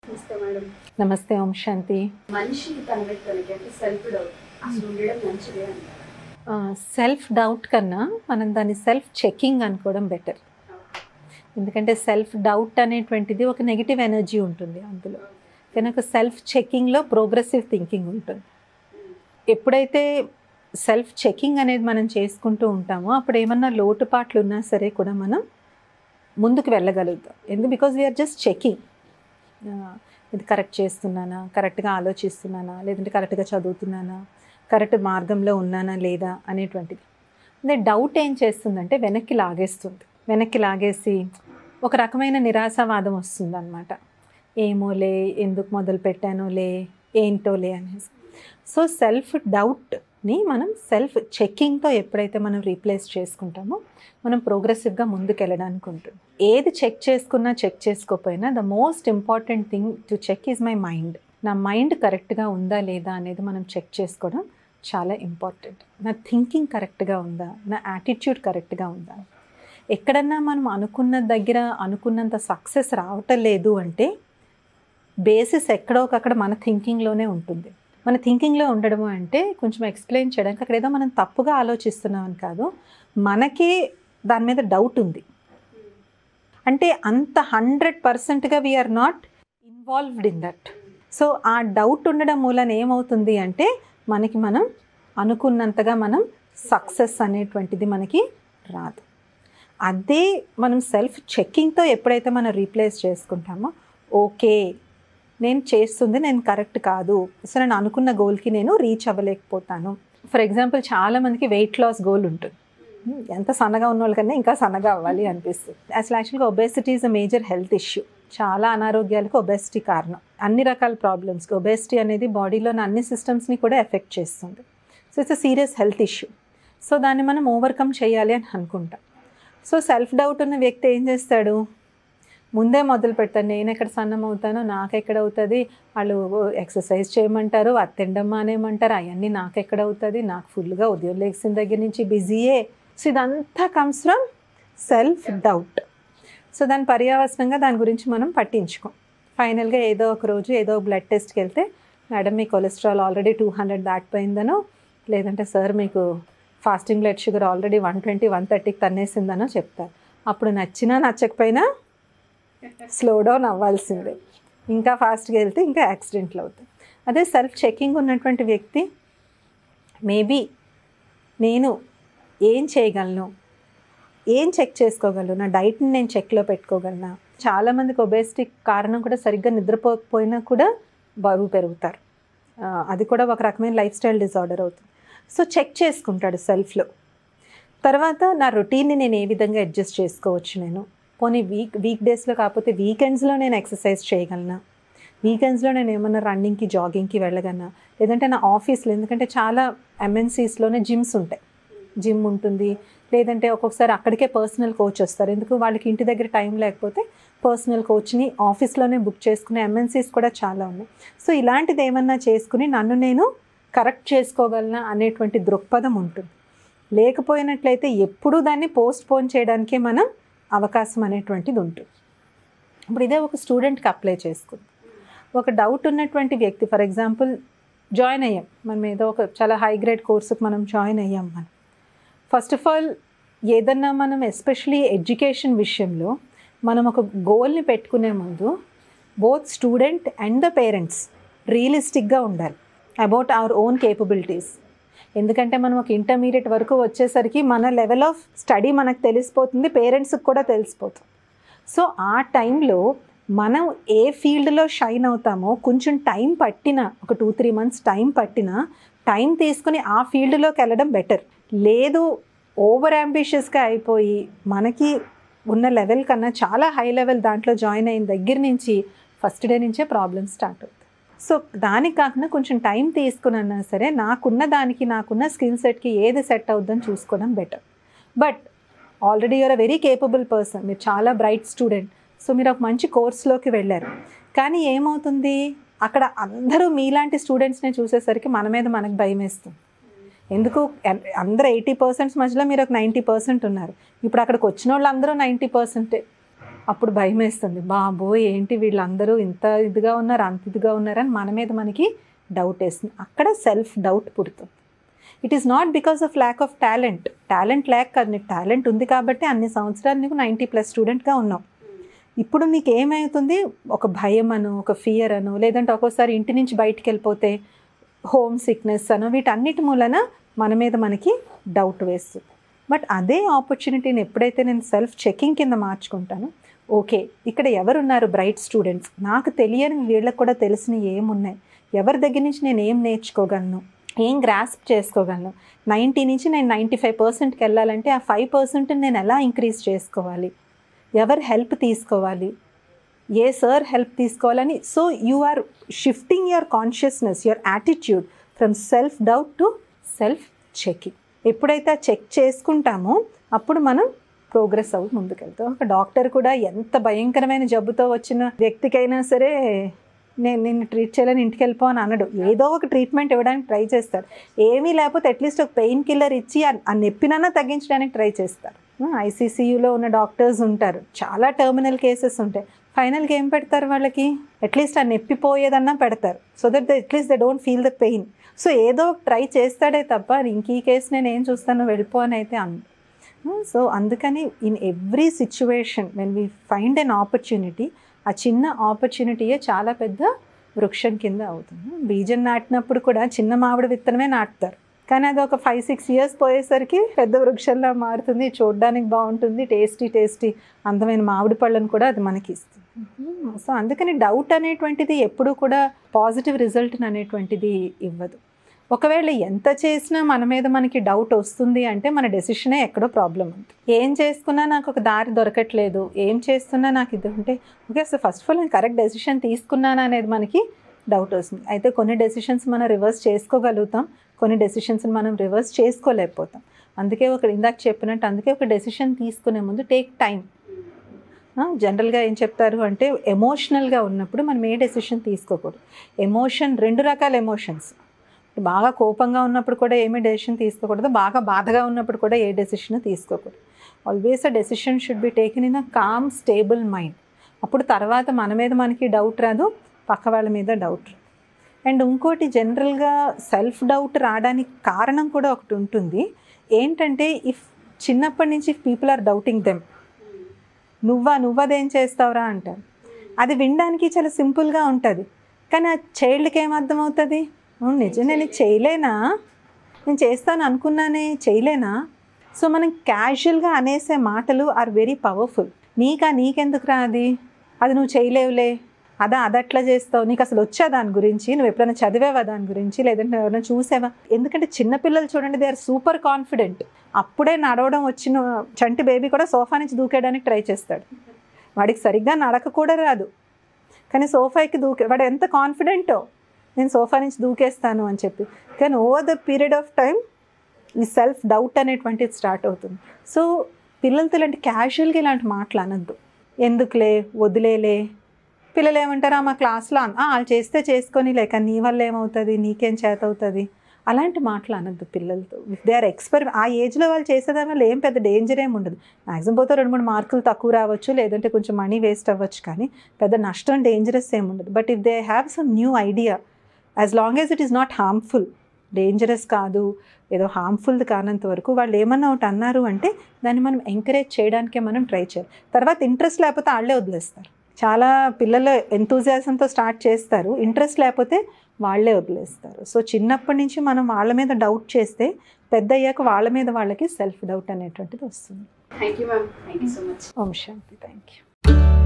నమస్తే మేడం నమస్తే ఓం శాంతి మనిషి తనకి తనకి అంటే సెల్ఫ్ డౌట్ అసలు ఉండడం మంచిదే అంటారు సెల్ఫ్ డౌట్ కన్నా మనం దాన్ని సెల్ఫ్ చెకింగ్ అనుకోవడం బెటర్ ఎందుకంటే సెల్ఫ్ డౌట్ అనేటువంటిది ఒక నెగిటివ్ ఎనర్జీ ఉంటుంది అందులో కానీ ఒక సెల్ఫ్ చెకింగ్లో ప్రోగ్రెసివ్ థింకింగ్ ఉంటుంది ఎప్పుడైతే సెల్ఫ్ చెకింగ్ అనేది మనం చేసుకుంటూ ఉంటామో అప్పుడు ఏమన్నా లోటుపాట్లు ఉన్నా సరే కూడా మనం ముందుకు వెళ్ళగలుగుతాం ఎందుకు బికాజ్ వీఆర్ జస్ట్ చెకింగ్ ఇది కరెక్ట్ చేస్తున్నానా కరెక్ట్గా ఆలోచిస్తున్నానా లేదంటే కరెక్ట్గా చదువుతున్నానా కరెక్ట్ మార్గంలో ఉన్నానా లేదా అనేటువంటిది అదే డౌట్ ఏం చేస్తుందంటే వెనక్కి లాగేస్తుంది వెనక్కి లాగేసి ఒక రకమైన నిరాశావాదం వస్తుంది అనమాట ఏమోలే ఎందుకు మొదలు పెట్టానోలే ఏంటోలే అనేసి సో సెల్ఫ్ డౌట్ని మనం సెల్ఫ్ చెక్కింగ్తో ఎప్పుడైతే మనం రీప్లేస్ చేసుకుంటామో మనం ప్రోగ్రెసివ్గా ముందుకు వెళ్ళడానికి ఉంటుంది ఏది చెక్ చేసుకున్నా చెక్ చేసుకోకపోయినా the most important thing to check is my mind నా మైండ్ కరెక్ట్గా ఉందా లేదా అనేది మనం చెక్ చేసుకోవడం చాలా ఇంపార్టెంట్ నా థింకింగ్ కరెక్ట్గా ఉందా నా యాటిట్యూడ్ కరెక్ట్గా ఉందా ఎక్కడన్నా మనం అనుకున్న దగ్గర అనుకున్నంత సక్సెస్ రావటం లేదు అంటే బేసిస్ ఎక్కడో ఒకక్కడ మన థింకింగ్లోనే ఉంటుంది మన థింకింగ్లో ఉండడం అంటే కొంచెం ఎక్స్ప్లెయిన్ చేయడానికి అక్కడ ఏదో మనం తప్పుగా ఆలోచిస్తున్నాం అని కాదు మనకే దాని మీద డౌట్ ఉంది అంటే అంత హండ్రెడ్ పర్సెంట్గా we're not involved in that so ఆ డౌట్ ఉండడం మూలన ఏమవుతుంది అంటే మనకి మనం అనుకున్నంతగా మనం సక్సెస్ అనేటువంటిది మనకి రాదు అదే మనం సెల్ఫ్ చెక్కింగ్తో ఎప్పుడైతే మనం రీప్లేస్ చేసుకుంటామో ఓకే నేను చేస్తుంది నేను కరెక్ట్ కాదు సో నేను అనుకున్న గోల్కి నేను రీచ్ అవ్వలేకపోతాను ఫర్ ఎగ్జాంపుల్ చాలామందికి వెయిట్ లాస్ గోల్ ఉంటుంది ఎంత సన్నగా ఉన్న వాళ్ళకన్నా ఇంకా సన్నగా అవ్వాలి అనిపిస్తుంది అసలు యాక్చువల్గా obesity is a major health issue చాలా అనారోగ్యాలకు ఒబేసిటీ కారణం అన్ని రకాల ప్రాబ్లమ్స్కి ఒబేసిటీ అనేది బాడీలోని అన్ని సిస్టమ్స్ని కూడా ఎఫెక్ట్ చేస్తుంది so it's a serious health issue so దాన్ని మనం ఓవర్కమ్ చేయాలి అని అనుకుంటాం సో సెల్ఫ్ డౌట్ ఉన్న వ్యక్తి ఏం చేస్తాడు ముందే మొదలు పెడతాను నేను ఎక్కడ సన్నం అవుతానో నాకు ఎక్కడ అవుతుంది వాళ్ళు ఎక్సర్సైజ్ చేయమంటారు అది తినడం మానేయమంటారు అవన్నీ నాకు ఎక్కడ అవుతుంది నాకు ఫుల్గా ఉదయం లేచిన దగ్గర నుంచి బిజీయే సో ఇదంతా comes from self doubt so దాని పర్యావసనంగా దాని గురించి మనం పట్టించుకోం ఫైనల్గా ఏదో ఒక రోజు ఏదో బ్లడ్ టెస్ట్కి వెళ్తే మేడం మీ కొలెస్ట్రాల్ ఆల్రెడీ టూ హండ్రెడ్ దాటిపోయిందనో లేదంటే సార్ మీకు fasting blood sugar already one twenty one థర్టీకి తన్నేసిందనో చెప్తారు అప్పుడు నచ్చినా నచ్చకపోయినా స్లో డౌన్ అవ్వాల్సిందే ఇంకా ఫాస్ట్గా వెళ్తే ఇంకా యాక్సిడెంట్లు అవుతాయి అదే సెల్ఫ్ చెకింగ్ ఉన్నటువంటి వ్యక్తి మేబీ నేను ఏం చేయగలను ఏం చెక్ చేసుకోగలను నా డైట్ని నేను చెక్లో పెట్టుకోగలనా చాలామందికి ఒబేసిటీ కారణం కూడా సరిగ్గా నిద్రపోకపోయినా కూడా బరువు పెరుగుతారు ఆ, అది కూడా ఒక రకమైన లైఫ్ స్టైల్ డిజార్డర్ అవుతుంది సో చెక్ చేసుకుంటాడు సెల్ఫ్లో తర్వాత నా రొటీన్ని నేను ఏ విధంగా అడ్జస్ట్ చేసుకోవచ్చు నేను పోనీ వీక్ వీక్ డేస్లో కాకపోతే వీకెండ్స్లో నేను ఎక్సర్సైజ్ చేయగలనా వీకెండ్స్లో నేను ఏమన్నా రన్నింగ్కి జాగింగ్కి వెళ్ళగలనా లేదంటే నా ఆఫీస్లో ఎందుకంటే చాలా ఎంఎన్సీస్లోనే జిమ్స్ ఉంటాయి జిమ్ ఉంటుంది లేదంటే ఒక్కొక్కసారి అక్కడికే పర్సనల్ కోచ్ వస్తారు ఎందుకు వాళ్ళకి ఇంటి దగ్గర టైం లేకపోతే పర్సనల్ కోచ్ని ఆఫీస్లోనే బుక్ చేసుకునే ఎంఎన్సీస్ కూడా చాలా ఉన్నాయి సో ఇలాంటిది ఏమన్నా చేసుకుని నన్ను నేను కరెక్ట్ చేసుకోగలనా అనేటువంటి దృక్పథం ఉంటుంది లేకపోయినట్లయితే ఎప్పుడూ దాన్ని పోస్ట్ పోన్ చేయడానికే మనం అవకాశం అనేటువంటిది ఉంటుంది ఇప్పుడు ఇదే ఒక స్టూడెంట్కి అప్లై చేసుకుంది ఒక డౌట్ ఉన్నటువంటి వ్యక్తి ఫర్ ఎగ్జాంపుల్ జాయిన్ అయ్యాం మనం ఏదో ఒక చాలా హై గ్రేడ్ కోర్సుకి మనం జాయిన్ అయ్యాం మనం ఫస్ట్ ఆఫ్ ఆల్ ఏదన్నా మనం ఎస్పెషలీ ఎడ్యుకేషన్ విషయంలో మనం ఒక గోల్ని పెట్టుకునే ముందు both student and the parents రియలిస్టిక్గా ఉండాలి అబౌట్ అవర్ ఓన్ కేపబిలిటీస్ ఎందుకంటే మనం ఒక ఇంటర్మీడియట్ వరకు వచ్చేసరికి మన లెవెల్ ఆఫ్ స్టడీ మనకు తెలిసిపోతుంది పేరెంట్స్కి కూడా తెలిసిపోతుంది సో ఆ టైంలో మనం ఏ ఫీల్డ్లో షైన్ అవుతామో కొంచెం టైం పట్టిన ఒక టూ త్రీ మంత్స్ టైం పట్టిన టైం తీసుకుని ఆ ఫీల్డ్లోకి వెళ్ళడం బెటర్ లేదు ఓవర్ అంబిషియస్గా అయిపోయి మనకి ఉన్న లెవెల్ కన్నా చాలా హై లెవెల్ దాంట్లో జాయిన్ అయిన దగ్గర నుంచి ఫస్ట్ డే నుంచే ప్రాబ్లమ్ స్టార్ట్ అవుతుంది సో దానికి కాకుండా కొంచెం టైం తీసుకున్నా సరే నాకున్న దానికి నాకున్న స్కిల్ సెట్కి ఏది సెట్ అవుద్దని చూసుకోవడం better but already you're a very capable person మీరు చాలా బ్రైట్ స్టూడెంట్ సో మీరు ఒక మంచి కోర్స్లోకి వెళ్ళారు కానీ ఏమవుతుంది అక్కడ అందరూ మీలాంటి స్టూడెంట్స్ని చూసేసరికి మన మీద మనకు భయం వేస్తుంది ఎందుకు ఎన్- అందరూ ఎయిటీ పర్సెంట్స్ మధ్యలో మీరు ఒక నైంటీ పర్సెంట్ ఉన్నారు ఇప్పుడు అక్కడికి వచ్చిన వాళ్ళు అందరూ నైంటీ పర్సెంటే అప్పుడు భయం వేస్తుంది బాబో ఏంటి వీళ్ళందరూ ఇంత ఇదిగా ఉన్నారు అంత ఇదిగా ఉన్నారని మన మీద మనకి డౌట్ వేస్తుంది అక్కడ సెల్ఫ్ డౌట్ పుడుతుంది it is not because of lack of talent talent lack కాదు నీకు టాలెంట్ ఉంది కాబట్టి అన్ని సంవత్సరాలు నీకు నైంటీ ప్లస్ స్టూడెంట్గా ఉన్నావు ఇప్పుడు మీకు ఏమవుతుంది ఒక భయం అను ఒక ఫియర్ అను లేదంటే ఒక్కోసారి ఇంటి నుంచి బయటికి వెళ్ళిపోతే హోమ్ సిక్నెస్ అను వీటన్నిటి మూలన మన మీద మనకి డౌట్ వేస్తుంది బట్ అదే ఆపర్చునిటీని ఎప్పుడైతే నేను సెల్ఫ్ చెకింగ్ కింద మార్చుకుంటాను ఓకే ఇక్కడ ఎవరున్నారు బ్రైట్ స్టూడెంట్స్ నాకు తెలియని వీళ్ళకి కూడా తెలిసిన ఏమున్నాయి ఎవరి దగ్గర నుంచి నేను ఏం నేర్చుకోగలను ఏం గ్రాస్ప్ చేసుకోగలను నైంటీ నుంచి నేను నైంటీ ఫైవ్ పర్సెంట్కి వెళ్ళాలంటే ఆ ఫైవ్ పర్సెంట్ నేను ఎలా ఇంక్రీజ్ చేసుకోవాలి ఎవరి హెల్ప్ తీసుకోవాలి ఏ సార్ హెల్ప్ తీసుకోవాలని so you are shifting your consciousness your attitude from self doubt to self checking ఎప్పుడైతే చెక్ చేసుకుంటామో అప్పుడు మనం ప్రోగ్రెస్ అవ్వి ముందుకెళ్తాం ఒక డాక్టర్ కూడా ఎంత భయంకరమైన జబ్బుతో వచ్చిన వ్యక్తికైనా సరే నేను నిన్ను ట్రీట్ చేయాలని ఇంటికి వెళ్ళిపో అని అనడు ఏదో ఒక ట్రీట్మెంట్ ఇవ్వడానికి ట్రై చేస్తారు ఏమీ లేకపోతే అట్లీస్ట్ ఒక పెయిన్ కిల్లర్ ఇచ్చి ఆ- ఆ నొప్పినన్నా తగ్గించడానికి ట్రై చేస్తారు ఐసీసీయూలో ఉన్న డాక్టర్స్ ఉంటారు చాలా టర్మినల్ కేసెస్ ఉంటాయి ఫైనల్గా ఏం పెడతారు వాళ్ళకి అట్లీస్ట్ ఆ నొప్పి పోయేదన్నా పెడతారు so that the at least they don't feel the pain so ఏదో ట్రై చేస్తాడే తప్ప ఇంక ఈ కేసు నేను ఏం చూస్తాను వెళ్ళిపో అని అయితే అన్ సో అందుకని in every situation when we find an opportunity ఆ చిన్న ఆపర్చునిటీయే చాలా పెద్ద వృక్షం కింద అవుతుంది బీజం నాటినప్పుడు కూడా చిన్న మామిడి విత్తనమే నాటుతారు కానీ అది ఒక ఫైవ్ సిక్స్ ఇయర్స్ పోయేసరికి పెద్ద వృక్షంలా మారుతుంది చూడడానికి బాగుంటుంది టేస్టీ టేస్టీ అందమైన మామిడి పళ్ళను కూడా అది మనకి ఇస్తుంది సో అందుకని డౌట్ అనేటువంటిది ఎప్పుడూ కూడా పాజిటివ్ రిజల్ట్ అనేటువంటిది ఇవ్వదు ఒకవేళ ఎంత చేసినా మన మీద మనకి డౌట్ వస్తుంది అంటే మన డెసిషనే ఎక్కడో ప్రాబ్లం ఉంది ఏం చేసుకున్నా నాకు ఒక దారి దొరకట్లేదు ఏం చేస్తున్నా నాకు ఇది ఉంటే ఓకే అసలు ఫస్ట్ ఆఫ్ ఆల్ నేను కరెక్ట్ డెసిషన్ తీసుకున్నానా అనేది మనకి డౌట్ వస్తుంది అయితే కొన్ని డెసిషన్స్ మనం రివర్స్ చేసుకోగలుగుతాం కొన్ని డెసిషన్స్ మనం రివర్స్ చేసుకోలేకపోతాం అందుకే ఒక ఇందాక చెప్పినట్టు అందుకే ఒక డెసిషన్ తీసుకునే ముందు టేక్ టైం జనరల్గా ఏం చెప్తారు అంటే ఎమోషనల్గా ఉన్నప్పుడు మనం ఏ డెసిషన్ తీసుకోకూడదు ఎమోషన్ రెండు రకాల ఎమోషన్స్ బాగా కోపంగా ఉన్నప్పుడు కూడా ఏమీ డెసిషన్ తీసుకోకూడదు బాగా బాధగా ఉన్నప్పుడు కూడా ఏ డెసిషన్ తీసుకోకూడదు always a decision should be taken in a calm stable mind అప్పుడు తర్వాత మన మీద మనకి డౌట్ రాదు పక్క వాళ్ళ మీద డౌట్ రాదు అండ్ ఇంకోటి జనరల్గా సెల్ఫ్ డౌట్ రావడానికి కారణం కూడా ఒకటి ఉంటుంది ఏంటంటే ఇఫ్ చిన్నప్పటి నుంచి పీపుల్ ఆర్ డౌటింగ్ దెమ్ నువ్వా నువ్వదేం చేస్తావురా అంటారు అది వినడానికి చాలా సింపుల్గా ఉంటుంది కానీ ఆ చైల్డ్కి ఏం అర్థమవుతుంది "అవును, నిజం నేను ఇది చేయలేనా నేను చేస్తాను అనుకున్నానే చేయలేనా సో మనం క్యాజువల్గా అనేసే మాటలు ఆర్ వెరీ పవర్ఫుల్ నీకా నీకెందుకు రా అది అది నువ్వు చేయలేవులే అదా అదట్లా చేస్తావు నీకు అసలు వచ్చా దాని గురించి నువ్వు ఎప్పుడైనా చదివావా దాని గురించి లేదంటే ఎవరైనా చూసావా ఎందుకంటే చిన్నపిల్లలు చూడండి దే ఆర్ సూపర్ కాన్ఫిడెంట్ అప్పుడే నడవడం వచ్చిన చంటి బేబీ కూడా సోఫా నుంచి దూకేయడానికి ట్రై చేస్తాడు వాడికి సరిగ్గా నడక కూడా రాదు కానీ సోఫాకి దూకే వాడు ఎంత కాన్ఫిడెంటో నేను సోఫా నుంచి దూకేస్తాను అని చెప్పి కానీ over the period of time ఈ సెల్ఫ్ డౌట్ అనేటువంటిది స్టార్ట్ అవుతుంది సో పిల్లలతో ఇలాంటి క్యాజువల్గా ఇలాంటి మాటలు అనొద్దు ఎందుకులే వదిలేలే పిల్లలు ఏమంటారు "ఆ, మా క్లాస్లో అన్- ఆ, వాళ్ళు చేస్తే చేసుకొని లేక నీ వల్ల ఏమవుతుంది నీకేం చేత అవుతుంది అలాంటి మాటలు అనొద్దు పిల్లలతో ఇఫ్ దే ఆర్ ఎక్స్పెరి ఆ ఏజ్లో వాళ్ళు చేసేదాని వల్ల ఏం పెద్ద డేంజర్ ఏమి ఉండదు మ్యాక్సిమం పోతే రెండు మూడు మార్కులు తక్కువ రావచ్చు లేదంటే కొంచెం మనీ వేస్ట్ అవ్వచ్చు కానీ పెద్ద నష్టం డేంజరస్ ఏమి ఉండదు but if they have some new idea as long as it is not harmful dangerous కాదు ఏదో హార్మ్ఫుల్ది కానంత వరకు వాళ్ళు ఏమన్నా ఒకటి అన్నారు అంటే దాన్ని మనం ఎంకరేజ్ చేయడానికే మనం ట్రై చేయాలి తర్వాత ఇంట్రెస్ట్ లేకపోతే వాళ్ళే వదిలేస్తారు చాలా పిల్లలు ఎంతూజియాసంతో స్టార్ట్ చేస్తారు ఇంట్రెస్ట్ లేకపోతే వాళ్ళే వదిలేస్తారు సో చిన్నప్పటి నుంచి మనం వాళ్ళ మీద డౌట్ చేస్తే పెద్ద అయ్యాక వాళ్ళ మీద వాళ్ళకి సెల్ఫ్ డౌట్ అనేటువంటిది వస్తుంది thank you ma'am thank you so much ఓం శాంతి థ్యాంక్ యూ